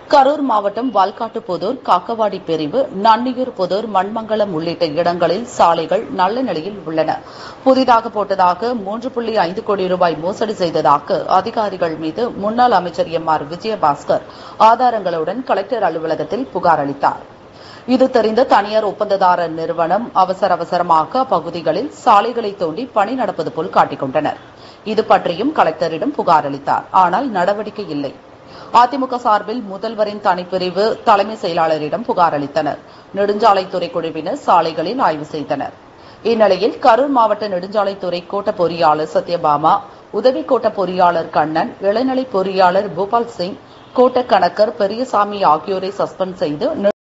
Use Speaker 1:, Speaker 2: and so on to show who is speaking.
Speaker 1: கரூர் மாவட்டம் வால்காட்டுப்புதூர் காக்கவாடி பிரிவு நன்னியூர் புதூர் மண்மங்கலம் உள்ளிட்ட இடங்களில் சாலைகள் நல்ல நிலையில் உள்ளன புதிதாக போட்டதாக மூன்று புள்ளி ஐந்து கோடி ரூபாய் மோசடி செய்ததாக அதிகாரிகள் மீது முன்னாள் அமைச்சர் எம் ஆர் விஜயபாஸ்கர் ஆதாரங்களுடன் கலெக்டர் அலுவலகத்தில் புகார் அளித்தார் இது தெரிந்த தனியார் ஒப்பந்ததாரர் நிறுவனம் அவசர அவசரமாக அப்பகுதிகளில் சாலைகளை தோண்டி பணி நடப்பது போல் காட்டிக் கொண்டனர் இது பற்றியும் கலெக்டரிடம் புகார் அளித்தார் ஆனால் நடவடிக்கை இல்லை அதிமுக சார்பில் முதல்வரின் தனிப்பிரிவு தலைமை செயலாளரிடம் புகார் அளித்தனர் நெடுஞ்சாலைத்துறை குழுவினர் சாலைகளில் ஆய்வு செய்தனர் இந்நிலையில் கரூர் மாவட்ட நெடுஞ்சாலைத்துறை கோட்ட பொறியாளர் சத்யபாமா உதவி கோட்ட பொறியாளர் கண்ணன் இளநிலை பொறியாளர் பூபால் சிங் கோட்ட கணக்கர் பெரியசாமி ஆகியோரை சஸ்பெண்ட் செய்து